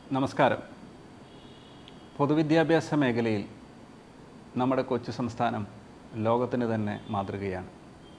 നമസ്കാരം പൊതുവിദ്യാഭ്യാസ മേഖലയിൽ നമ്മുടെ കൊച്ചു സംസ്ഥാനം ലോകത്തിന് തന്നെ മാതൃകയാണ്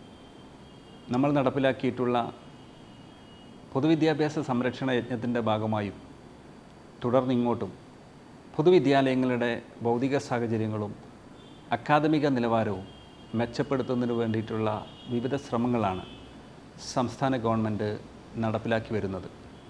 നമ്മൾ നടപ്പിലാക്കിയിട്ടുള്ള പൊതുവിദ്യാഭ്യാസ സംരക്ഷണ യജ്ഞത്തിൻ്റെ ഭാഗമായും തുടർന്നിങ്ങോട്ടും പൊതുവിദ്യാലയങ്ങളുടെ ഭൗതിക സാഹചര്യങ്ങളും അക്കാദമിക നിലവാരവും മെച്ചപ്പെടുത്തുന്നതിന് വേണ്ടിയിട്ടുള്ള വിവിധ ശ്രമങ്ങളാണ് സംസ്ഥാന ഗവൺമെൻറ് നടപ്പിലാക്കി വരുന്നത്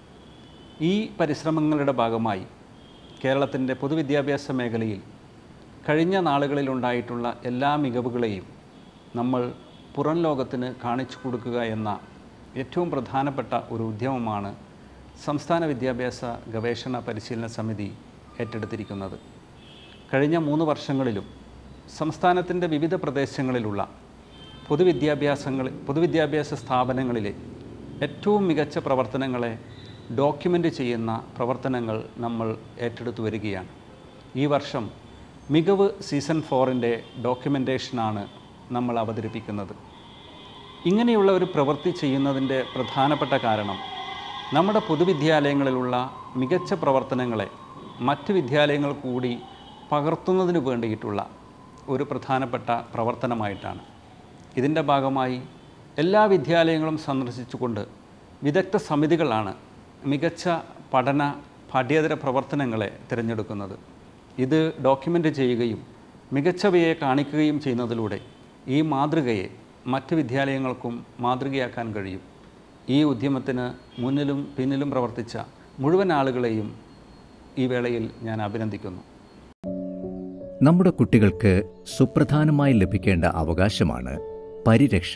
ഈ പരിശ്രമങ്ങളുടെ ഭാഗമായി കേരളത്തിൻ്റെ പൊതുവിദ്യാഭ്യാസ മേഖലയിൽ കഴിഞ്ഞ നാളുകളിലുണ്ടായിട്ടുള്ള എല്ലാ മികവുകളെയും നമ്മൾ പുറം ലോകത്തിന് കാണിച്ചു കൊടുക്കുക എന്ന ഏറ്റവും പ്രധാനപ്പെട്ട ഒരു ഉദ്യമമാണ് സംസ്ഥാന വിദ്യാഭ്യാസ ഗവേഷണ പരിശീലന സമിതി ഏറ്റെടുത്തിരിക്കുന്നത് കഴിഞ്ഞ മൂന്ന് വർഷങ്ങളിലും സംസ്ഥാനത്തിൻ്റെ വിവിധ പ്രദേശങ്ങളിലുള്ള പൊതുവിദ്യാഭ്യാസങ്ങൾ പൊതുവിദ്യാഭ്യാസ സ്ഥാപനങ്ങളിലെ ഏറ്റവും മികച്ച പ്രവർത്തനങ്ങളെ ഡോക്യുമെൻ്റ് ചെയ്യുന്ന പ്രവർത്തനങ്ങൾ നമ്മൾ ഏറ്റെടുത്തു വരികയാണ് ഈ വർഷം മികവ് സീസൺ ഫോറിൻ്റെ ഡോക്യുമെൻറ്റേഷനാണ് നമ്മൾ അവതരിപ്പിക്കുന്നത് ഇങ്ങനെയുള്ള ഒരു പ്രവൃത്തി ചെയ്യുന്നതിൻ്റെ പ്രധാനപ്പെട്ട കാരണം നമ്മുടെ പൊതുവിദ്യാലയങ്ങളിലുള്ള മികച്ച പ്രവർത്തനങ്ങളെ മറ്റ് വിദ്യാലയങ്ങൾ കൂടി പകർത്തുന്നതിന് വേണ്ടിയിട്ടുള്ള ഒരു പ്രധാനപ്പെട്ട പ്രവർത്തനമായിട്ടാണ് ഇതിൻ്റെ ഭാഗമായി എല്ലാ വിദ്യാലയങ്ങളും സന്ദർശിച്ചുകൊണ്ട് വിദഗ്ധ സമിതികളാണ് മികച്ച പഠന പാഠ്യേതര പ്രവർത്തനങ്ങളെ തിരഞ്ഞെടുക്കുന്നത് ഇത് ഡോക്യുമെൻ്റ് ചെയ്യുകയും മികച്ചവയെ കാണിക്കുകയും ചെയ്യുന്നതിലൂടെ ഈ മാതൃകയെ മറ്റ് വിദ്യാലയങ്ങൾക്കും മാതൃകയാക്കാൻ കഴിയും ഈ ഉദ്യമത്തിന് മുന്നിലും പിന്നിലും പ്രവർത്തിച്ച മുഴുവൻ ആളുകളെയും ഈ വേളയിൽ ഞാൻ അഭിനന്ദിക്കുന്നു നമ്മുടെ കുട്ടികൾക്ക് സുപ്രധാനമായി ലഭിക്കേണ്ട അവകാശമാണ് പരിരക്ഷ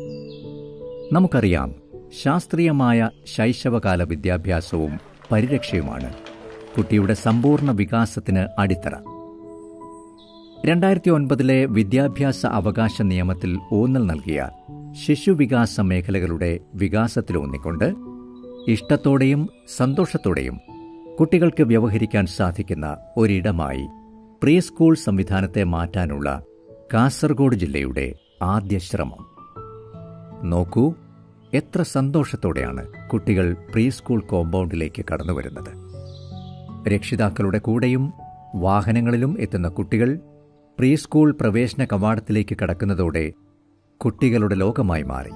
നമുക്കറിയാം ശാസ്ത്രീയമായ ശൈശവകാല വിദ്യാഭ്യാസവും പരിരക്ഷയുമാണ് കുട്ടിയുടെ സമ്പൂർണ്ണ വികാസത്തിന് അടിത്തറ രണ്ടായിരത്തി ഒൻപതിലെ വിദ്യാഭ്യാസ അവകാശ നിയമത്തിൽ ഊന്നൽ നൽകിയ ശിശുവികാസ മേഖലകളുടെ വികാസത്തിലൂന്നിക്കൊണ്ട് ഇഷ്ടത്തോടെയും സന്തോഷത്തോടെയും കുട്ടികൾക്ക് വ്യവഹരിക്കാൻ സാധിക്കുന്ന ഒരിടമായി പ്രീ സ്കൂൾ സംവിധാനത്തെ മാറ്റാനുള്ള കാസർഗോഡ് ജില്ലയുടെ ആദ്യ ശ്രമം നോക്കൂ എത്ര സന്തോഷത്തോടെയാണ് കുട്ടികൾ പ്രീ സ്കൂൾ കോമ്പൗണ്ടിലേക്ക് കടന്നുവരുന്നത് രക്ഷിതാക്കളുടെ കൂടെയും വാഹനങ്ങളിലും എത്തുന്ന കുട്ടികൾ പ്രീ സ്കൂൾ പ്രവേശന കവാടത്തിലേക്ക് കടക്കുന്നതോടെ കുട്ടികളുടെ ലോകമായി മാറി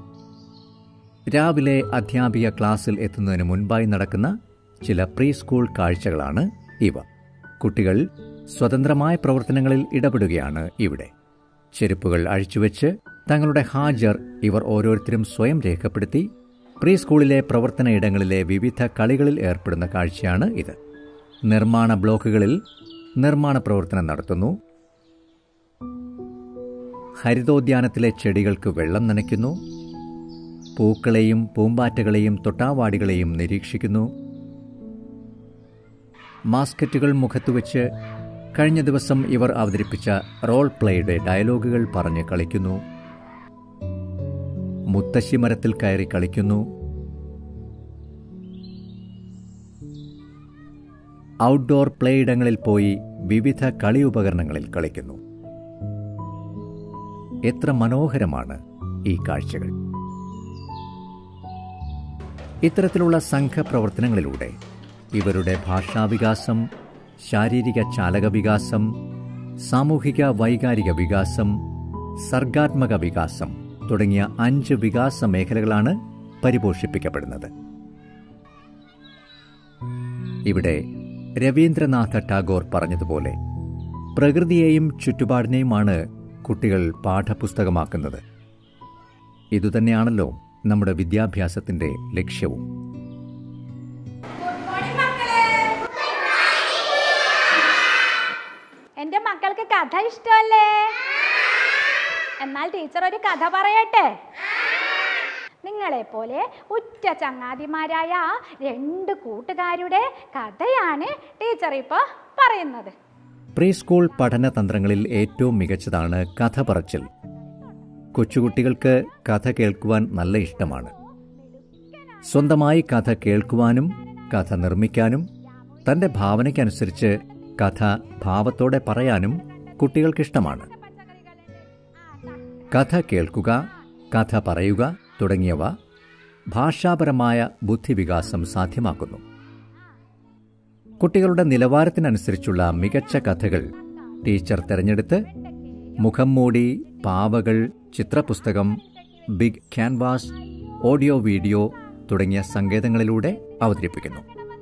രാവിലെ അധ്യാപിക ക്ലാസ്സിൽ എത്തുന്നതിന് മുൻപായി നടക്കുന്ന ചില പ്രീ സ്കൂൾ കാഴ്ചകളാണ് ഇവ കുട്ടികൾ സ്വതന്ത്രമായ പ്രവർത്തനങ്ങളിൽ ഇടപെടുകയാണ് ഇവിടെ ചെരുപ്പുകൾ അഴിച്ചുവെച്ച് തങ്ങളുടെ ഹാജർ ഇവർ ഓരോരുത്തരും സ്വയം രേഖപ്പെടുത്തി പ്രീ സ്കൂളിലെ പ്രവർത്തന ഇടങ്ങളിലെ വിവിധ കളികളിൽ ഏർപ്പെടുന്ന കാഴ്ചയാണ് ഇത് നിർമ്മാണ ബ്ലോക്കുകളിൽ നിർമ്മാണ പ്രവർത്തനം നടത്തുന്നു ഹരിതോദ്യാനത്തിലെ ചെടികൾക്ക് വെള്ളം നനയ്ക്കുന്നു പൂക്കളെയും പൂമ്പാറ്റകളെയും തൊട്ടാവാടികളെയും നിരീക്ഷിക്കുന്നു മാസ്കറ്റുകൾ മുഖത്തുവെച്ച് കഴിഞ്ഞ ദിവസം ഇവർ അവതരിപ്പിച്ച റോൾ പ്ലേയുടെ ഡയലോഗുകൾ പറഞ്ഞ് കളിക്കുന്നു മുത്തശ്ശി മരത്തിൽ കയറി കളിക്കുന്നു ഔട്ട്ഡോർ പ്ലേ ഇടങ്ങളിൽ പോയി വിവിധ കളി ഉപകരണങ്ങളിൽ കളിക്കുന്നു എത്ര മനോഹരമാണ് ഈ കാഴ്ചകൾ ഇത്തരത്തിലുള്ള സംഘപ്രവർത്തനങ്ങളിലൂടെ ഇവരുടെ ഭാഷാവികാസം ശാരീരിക ചാലക വികാസം സാമൂഹിക വൈകാരിക വികാസം സർഗാത്മക വികാസം തുടങ്ങിയ അഞ്ച് വികാസ മേഖലകളാണ് പരിപോഷിപ്പിക്കപ്പെടുന്നത് ഇവിടെ രവീന്ദ്രനാഥ ടാഗോർ പറഞ്ഞതുപോലെ പ്രകൃതിയെയും ചുറ്റുപാടിനെയുമാണ് കുട്ടികൾ പാഠപുസ്തകമാക്കുന്നത് ഇതുതന്നെയാണല്ലോ നമ്മുടെ വിദ്യാഭ്യാസത്തിന്റെ ലക്ഷ്യവും എന്റെ മക്കൾക്ക് കഥ ഇഷ്ടമല്ലേ എന്നാൽ ടീച്ചർ ഒരു കഥ പറയട്ടെ നിങ്ങളെ പോലെ ഉറ്റ ചങ്ങാതിമാരായ രണ്ട് കൂട്ടുകാരുടെ കഥയാണ് ടീച്ചർ ഇപ്പോൾ പറയുന്നത് പ്രീ സ്കൂൾ പഠന തന്ത്രങ്ങളിൽ ഏറ്റവും മികച്ചതാണ് കഥ പറച്ചിൽ കൊച്ചുകുട്ടികൾക്ക് കഥ കേൾക്കുവാൻ നല്ല ഇഷ്ടമാണ് സ്വന്തമായി കഥ കേൾക്കുവാനും കഥ നിർമ്മിക്കാനും തന്റെ ഭാവനയ്ക്കനുസരിച്ച് കഥ ഭാവത്തോടെ പറയാനും കുട്ടികൾക്കിഷ്ടമാണ് കഥ കേൾക്കുക കഥ പറയുക തുടങ്ങിയവ ഭാഷാപരമായ ബുദ്ധിവികാസം സാധ്യമാക്കുന്നു കുട്ടികളുടെ നിലവാരത്തിനനുസരിച്ചുള്ള മികച്ച കഥകൾ ടീച്ചർ തിരഞ്ഞെടുത്ത് മുഖം മൂടി പാവകൾ ചിത്രപുസ്തകം ബിഗ് ക്യാൻവാസ് ഓഡിയോ വീഡിയോ തുടങ്ങിയ സങ്കേതങ്ങളിലൂടെ അവതരിപ്പിക്കുന്നു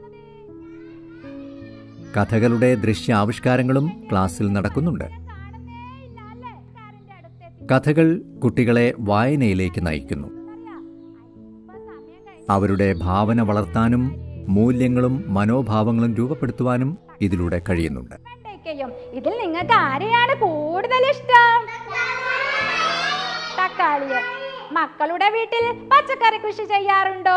കഥകളുടെ ദൃശ്യാവിഷ്കാരങ്ങളും ക്ലാസ്സിൽ നടക്കുന്നുണ്ട് കഥകൾ കുട്ടികളെ വായനയിലേക്ക് നയിക്കുന്നു അവരുടെ ഭാവന വളർത്താനും മൂല്യങ്ങളും മനോഭാവങ്ങളും രൂപപ്പെടുത്തുവാനും ഇതിലൂടെ കഴിയുന്നുണ്ട് വെണ്ടയ്ക്കയും ഇതിൽ നിങ്ങൾക്ക് ആരെയാണ് കൂടുതൽ ഇഷ്ടം തക്കാളിയെ മക്കളുടെ വീട്ടിൽ പച്ചക്കറി കൃഷി ചെയ്യാറുണ്ടോ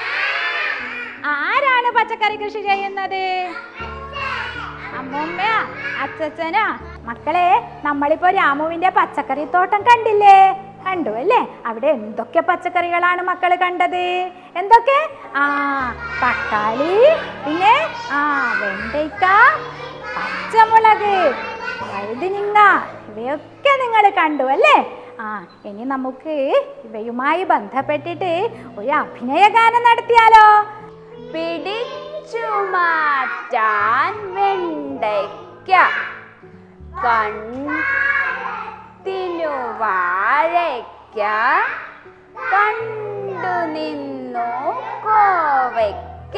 ആരാണ് പച്ചക്കറി കൃഷി ചെയ്യുന്നത് അമ്മൂമ്മയാ അച്ഛച്ചനാ മക്കളെ നമ്മളിപ്പോ രാമുവിന്റെ പച്ചക്കറി തോട്ടം കണ്ടില്ലേ കണ്ടു അല്ലേ അവിടെ എന്തൊക്കെ പച്ചക്കറികളാണ് മക്കൾ കണ്ടത് എന്തൊക്കെ ആ തക്കാളി പിന്നെ ആ വെണ്ടയ്ക്ക പച്ചമുളക് വഴുതിനിങ്ങ ഇവയൊക്കെ നിങ്ങൾ കണ്ടു അല്ലേ ആ ഇനി നമുക്ക് ഇവയുമായി ബന്ധപ്പെട്ടിട്ട് ഒരു അഭിനയ ഗാനം നടത്തിയാലോ പിടിച്ചു മാറ്റാൻ വെണ്ടയ്ക്ക കണ്ണിനു വാഴയ്ക്ക കണ്ടു നിന്നു കോവയ്ക്ക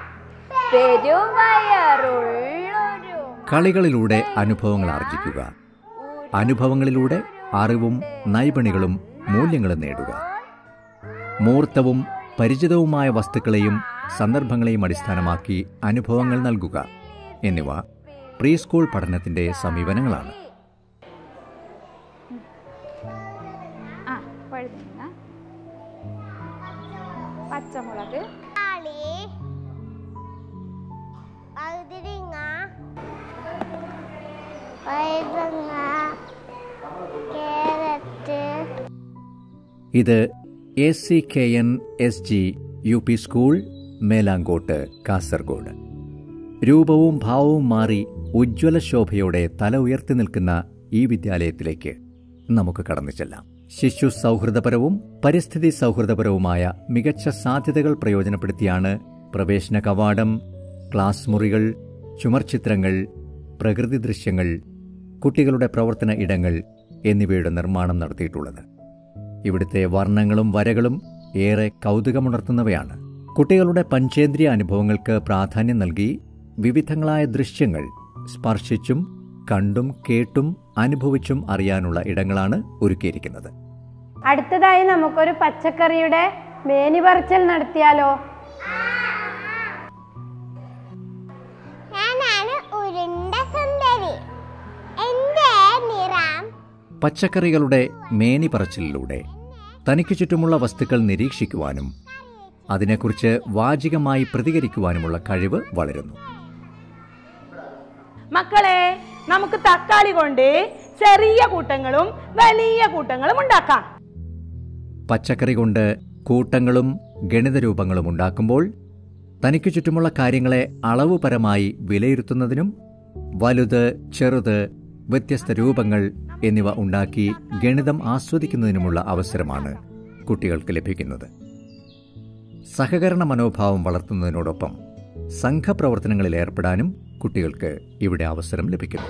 പെരുവയറുള്ളൊരു കളികളിലൂടെ അനുഭവങ്ങൾ ആർജിക്കുക അനുഭവങ്ങളിലൂടെ അറിവും നൈപുണികളും മൂല്യങ്ങളും നേടുക മൂർത്തവും പരിചിതവുമായ വസ്തുക്കളെയും സന്ദർഭങ്ങളെയും അടിസ്ഥാനമാക്കി അനുഭവങ്ങൾ നൽകുക എന്നിവ പ്രീ സ്കൂൾ പഠനത്തിന്റെ സമീപനങ്ങളാണ് ആ വഴുതിനിങ്ങ പച്ചമുളക് തക്കാളി വഴുതിരിങ്ങ വഴുതങ്ങ കാരറ്റ് ഇത് A C K N S G U P school Melankot Kasaragod രൂപവും ഭാവവും മാറി ഉജ്ജ്വല ശോഭയോടെ തല ഉയർത്തി നിൽക്കുന്ന ഈ വിദ്യാലയത്തിലേക്ക് നമുക്ക് കടന്നു ചെല്ലാം ശിശു സൗഹൃദപരവും പരിസ്ഥിതി സൗഹൃദപരവുമായ മികച്ച സാധ്യതകൾ പ്രയോജനപ്പെടുത്തിയാണ് പ്രവേശന കവാടം ക്ലാസ് മുറികൾ ചുമർചിത്രങ്ങൾ പ്രകൃതി ദൃശ്യങ്ങൾ കുട്ടികളുടെ പ്രവർത്തന ഇടങ്ങൾ എന്നിവയുടെ നിർമ്മാണം നടത്തിയിട്ടുള്ളത് ഇവിടുത്തെ വർണ്ണങ്ങളും വരകളും ഏറെ കൗതുകമുണർത്തുന്നവയാണ് കുട്ടികളുടെ പഞ്ചേന്ദ്രിയ അനുഭവങ്ങൾക്ക് പ്രാധാന്യം നൽകി വിവിധങ്ങളായ ദൃശ്യങ്ങൾ സ്പർശിച്ചും കണ്ടും കേട്ടും അനുഭവിച്ചും അറിയാനുള്ള ഇടങ്ങളാണ് ഒരുക്കിയിരിക്കുന്നത് അടുത്തതായി നമുക്കൊരു പച്ചക്കറിയുടെ മേനി പറിച്ചൽ നടത്തിയാലോ ഞാനാണ് ഉരുണ്ട സുന്ദരി എന്റെ നിറം പച്ചക്കറികളുടെ മേനി പറച്ചിലിലൂടെ തനിക്ക് ചുറ്റുമുള്ള വസ്തുക്കൾ നിരീക്ഷിക്കുവാനും അതിനെക്കുറിച്ച് വാചികമായി പ്രതികരിക്കുവാനുമുള്ള കഴിവ് വളരുന്നു മക്കളെ നമുക്ക് തക്കാളി കൊണ്ട് ചെറിയ കൂട്ടങ്ങളും വലിയ കൂട്ടങ്ങളും ഉണ്ടാക്കാം പച്ചക്കറി കൊണ്ട് കൂട്ടങ്ങളും ഗണിതരൂപങ്ങളും ഉണ്ടാക്കുമ്പോൾ തനിക്ക് ചുറ്റുമുള്ള കാര്യങ്ങളെ അളവുപരമായി വിലയിരുത്തുന്നതിനും വലുത് ചെറുത് വ്യത്യസ്ത രൂപങ്ങൾ എന്നിവ ഉണ്ടാക്കി ഗണിതം ആസ്വദിക്കുന്നതിനുമുള്ള അവസരമാണ് കുട്ടികൾക്ക് ലഭിക്കുന്നത് സഹകരണ മനോഭാവം വളർത്തുന്നതിനോടൊപ്പം സംഘപ്രവർത്തനങ്ങളിൽ ഏർപ്പെടാനും കുട്ടികൾക്ക് ഇവിടെ അവസരം ലഭിക്കുന്നു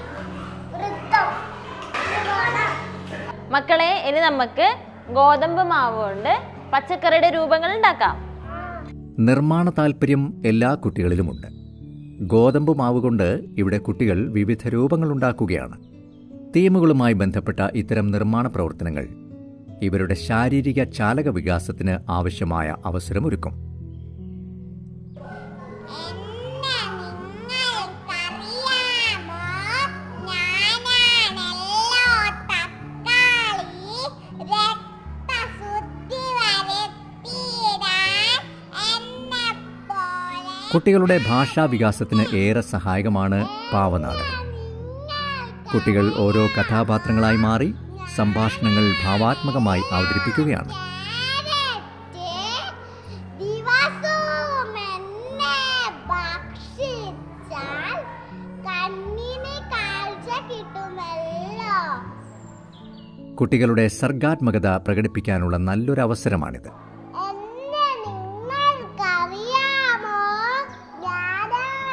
മക്കളെ ഇനി നമുക്ക് ഗോതമ്പ് മാവ് കൊണ്ട് പച്ചക്കറിയുടെ രൂപങ്ങൾ ഉണ്ടാക്കാം നിർമ്മാണ താൽപ്പര്യം എല്ലാ കുട്ടികളിലുമുണ്ട് ഗോതമ്പ് മാവ് കൊണ്ട് ഇവിടെ കുട്ടികൾ വിവിധ രൂപങ്ങൾ ഉണ്ടാക്കുകയാണ് തീമുകളുമായി ബന്ധപ്പെട്ട ഇത്തരം നിർമ്മാണ പ്രവർത്തനങ്ങൾ ഇവരുടെ ശാരീരിക ചാലക വികാസത്തിന് ആവശ്യമായ അവസരമൊരുക്കും എന്നെ നിങ്ങൾക്കറിയാമോ ഞാനാണല്ലോ തക്കാളി രക്തശുദ്ധി വരുത്തിയിടാൻ എന്നെ പോലെ കുട്ടികളുടെ ഭാഷാ വികാസത്തിന് ഏറെ സഹായകമാണ് പാവനാടകം കുട്ടികൾ ഓരോ കഥാപാത്രങ്ങളായി മാറി സംഭാഷണങ്ങൾ ഭാവാത്മകമായി അവതരിപ്പിക്കുകയാണ് ദിവസവും എന്നെ ഭക്ഷിച്ചാൽ കണ്ണിന് കാഴ്ച കിട്ടുമല്ലോ കുട്ടികളുടെ സർഗാത്മകത പ്രകടിപ്പിക്കാനുള്ള നല്ലൊരു അവസരമാണിത് എന്നെ നിങ്ങൾക്കറിയാമോ ഞാനാണല്ലോ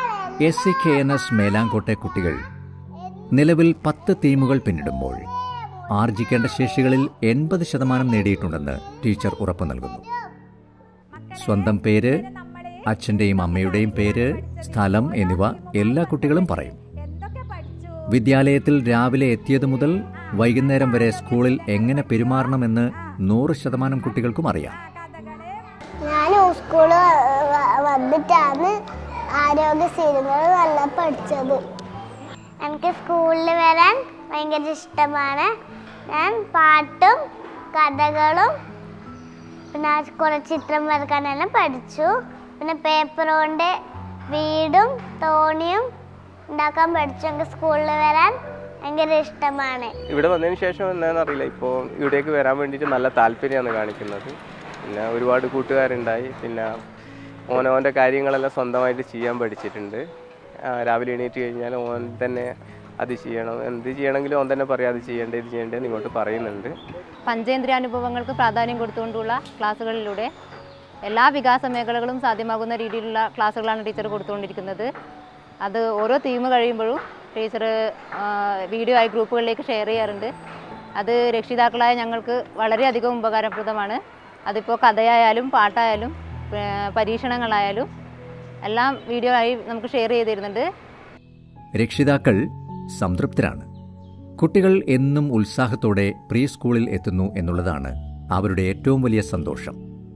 S C K N S മേലാങ്കോട്ടെ കുട്ടികൾ നിലവിൽ പത്ത് തീമുകൾ പിന്നിടുമ്പോൾ ആർജിക്കേണ്ട ശേഷികളിൽ എൺപത് ശതമാനം നേടിയിട്ടുണ്ടെന്ന് ടീച്ചർ ഉറപ്പു നൽകുന്നു സ്വന്തം പേര് അച്ഛൻ്റെയും അമ്മയുടെയും പേര് സ്ഥലം എന്നിവ എല്ലാ കുട്ടികളും പറയും വിദ്യാലയത്തിൽ രാവിലെ എത്തിയതു മുതൽ വൈകുന്നേരം വരെ സ്കൂളിൽ എങ്ങനെ പെരുമാറണമെന്ന് നൂറ് ശതമാനം കുട്ടികൾക്കും അറിയാം ഞാൻ സ്കൂള് വന്നിട്ടാണ് ആരോഗ്യ സ്ഥിരങ്ങൾ നല്ല പഠിച്ചത് എനിക്ക് സ്കൂളിൽ വരാൻ ഭയങ്കര ഇഷ്ടമാണ് ഞാൻ പാട്ടും കഥകളും പിന്നെ കുറേ ചിത്രം വരക്കാനെല്ലാം പഠിച്ചു പിന്നെ പേപ്പർ കൊണ്ട് വീടും തോണിയും ഉണ്ടാക്കാൻ പഠിച്ചു എനിക്ക് സ്കൂളിൽ വരാൻ ഭയങ്കര ഇഷ്ടമാണ് ഇവിടെ വന്നതിന് ശേഷം എന്താണെന്ന് അറിയില്ല ഇപ്പോൾ ഇവിടേക്ക് വരാൻ വേണ്ടിയിട്ട് നല്ല താല്പര്യമാണ് കാണിക്കുന്നത് പിന്നെ ഒരുപാട് കൂട്ടുകാരുണ്ടായി പിന്നെ ഓനോൻ്റെ കാര്യങ്ങളെല്ലാം സ്വന്തമായിട്ട് ചെയ്യാൻ പഠിച്ചിട്ടുണ്ട് ആ, രാവിലെ എണീറ്റ് കഴിഞ്ഞാൽ ഓൻ തന്നെ അത് ചെയ്യണം എന്ത് ചെയ്യണമെങ്കിലും ഓൻ തന്നെ പറയാം അത് ചെയ്യേണ്ടത് ഇത് ചെയ്യേണ്ടത് ഇങ്ങോട്ട് പറയുന്നുണ്ട് പഞ്ചേന്ദ്രിയാനുഭവങ്ങൾക്ക് പ്രാധാന്യം കൊടുത്തുകൊണ്ടുള്ള ക്ലാസ്സുകളിലൂടെ എല്ലാ വികാസ മേഖലകളും സാധ്യമാകുന്ന രീതിയിലുള്ള ക്ലാസ്സുകളാണ് ടീച്ചർ കൊടുത്തുകൊണ്ടിരിക്കുന്നത് അത് ഓരോ തീം കഴിയുമ്പോഴും ടീച്ചർ വീഡിയോ ആയി ഗ്രൂപ്പുകളിലേക്ക് ഷെയർ ചെയ്യാറുണ്ട് അത് രക്ഷിതാക്കളായ ഞങ്ങൾക്ക് വളരെയധികം ഉപകാരപ്രദമാണ് അതിപ്പോൾ കഥയായാലും പാട്ടായാലും ഏ, പരീക്ഷണങ്ങളായാലും എല്ലാം വീഡിയോ ആയി നമുക്ക് ഷെയർ ചെയ്ത് തരുന്നുണ്ട് രക്ഷിതാക്കൾ സംതൃപ്തരാണ് കുട്ടികൾ എന്നും ഉത്സാഹത്തോടെ പ്രീ സ്കൂളിൽ എത്തുന്നു എന്നുള്ളതാണ് അവരുടെ ഏറ്റവും വലിയ സന്തോഷം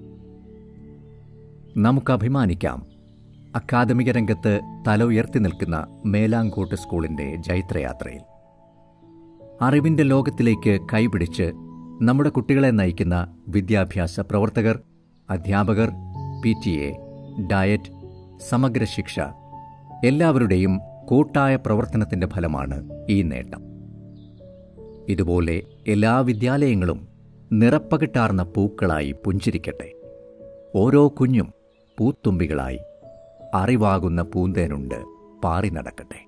നമുക്ക് അഭിമാനിക്കാം അക്കാദമിക രംഗത്ത് തല ഉയർത്തി നിൽക്കുന്ന മേലാങ്കോട്ട് സ്കൂളിന്റെ ജൈത്രയാത്രയിൽ അറിവിന്റെ ലോകത്തിലേക്ക് കൈപിടിച്ച് നമ്മുടെ കുട്ടികളെ നയിക്കുന്ന വിദ്യാഭ്യാസ പ്രവർത്തകർ അധ്യാപകർ പി ടി എ ഡയറ്റ് സമഗ്ര ശിക്ഷ എല്ലാവരുടെയും കൂട്ടായ പ്രവർത്തനത്തിന്റെ ഫലമാണ് ഈ നേട്ടം ഇതുപോലെ എല്ലാ വിദ്യാലയങ്ങളും നിറപ്പകിട്ടാർന്ന പൂക്കളായി പുഞ്ചിരിക്കട്ടെ ഓരോ കുഞ്ഞും പൂത്തുമ്പികളായി അറിവാകുന്ന പൂന്തേനുണ്ട് പാറി നടക്കട്ടെ